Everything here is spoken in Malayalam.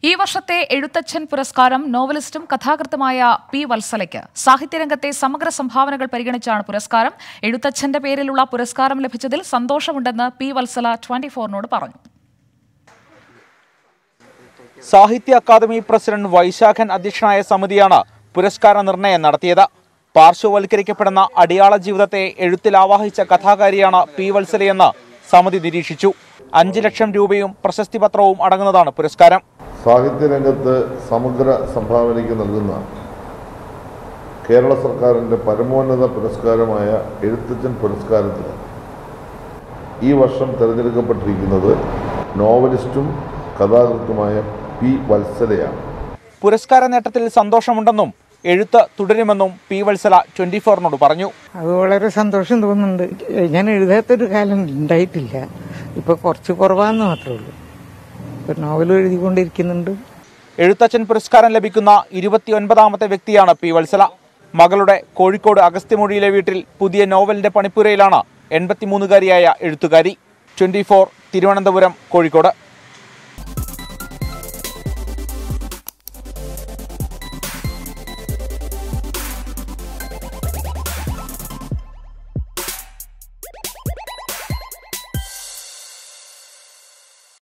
ഈ വർഷത്തെ എഴുത്തച്ഛൻ പുരസ്കാരം നോവലിസ്റ്റും കഥാകൃത്തുമായ പി വത്സലയ്ക്ക് സാഹിത്യരംഗത്തെ സമഗ്ര സംഭാവനകൾ പരിഗണിച്ചാണ് പുരസ്കാരം എഴുത്തച്ഛന്റെ പേരിലുള്ള പുരസ്കാരം ലഭിച്ചതിൽ സന്തോഷമുണ്ടെന്ന് പി വത്സല ട്വന്റി ഫോറിനോട് പറഞ്ഞു സാഹിത്യ അക്കാദമി പ്രസിഡന്റ് വൈശാഖൻ അധ്യക്ഷനായ സമിതിയാണ് പുരസ്കാര നിർണയം നടത്തിയത് പാർശ്വവൽക്കരിക്കപ്പെടുന്ന അടിയാള ജീവിതത്തെ എഴുത്തിൽ ആവാഹിച്ച കഥാകാരിയാണ് പി വത്സലയെന്ന് സമിതി നിരീക്ഷിച്ചു അഞ്ച് ലക്ഷം രൂപയും പ്രശസ്തി പത്രവും അടങ്ങുന്നതാണ് പുരസ്കാരം സാഹിത്യരംഗത്ത് സമഗ്ര സംഭാവനയ്ക്ക് നൽകുന്ന കേരള സർക്കാരിൻ്റെ പരമോന്നത പുരസ്കാരമായ എഴുത്തച്ഛൻ പുരസ്കാരത്തിന് ഈ വർഷം തിരഞ്ഞെടുക്കപ്പെട്ടിരിക്കുന്നത് നോവലിസ്റ്റും കഥാകൃത്തുമായ പി വത്സലയാണ് പുരസ്കാര നേട്ടത്തിൽ സന്തോഷമുണ്ടെന്നും എഴുത്ത് തുടരുമെന്നും പി വത്സല ട്വന്റി ഫോറിനോട് പറഞ്ഞു അത് വളരെ സന്തോഷം തോന്നുന്നുണ്ട് ഞാൻ എഴുതാത്തൊരു കാലം ഉണ്ടായിട്ടില്ല ഇപ്പൊ കുറച്ച് കുറവാന്ന് മാത്രമേ ഉള്ളൂ ഇപ്പൊ നോവൽ എഴുതിക്കൊണ്ടിരിക്കുന്നുണ്ട് എഴുത്തച്ഛൻ പുരസ്കാരം ലഭിക്കുന്ന ഇരുപത്തിയൊൻപതാമത്തെ വ്യക്തിയാണ് പി വത്സല മകളുടെ കോഴിക്കോട് അഗസ്ത്യമൊഴിയിലെ വീട്ടിൽ പുതിയ നോവലിന്റെ പണിപ്പുരയിലാണ് എൺപത്തിമൂന്നുകാരിയായ എഴുത്തുകാരി ട്വന്റി ഫോർ തിരുവനന്തപുരം കോഴിക്കോട്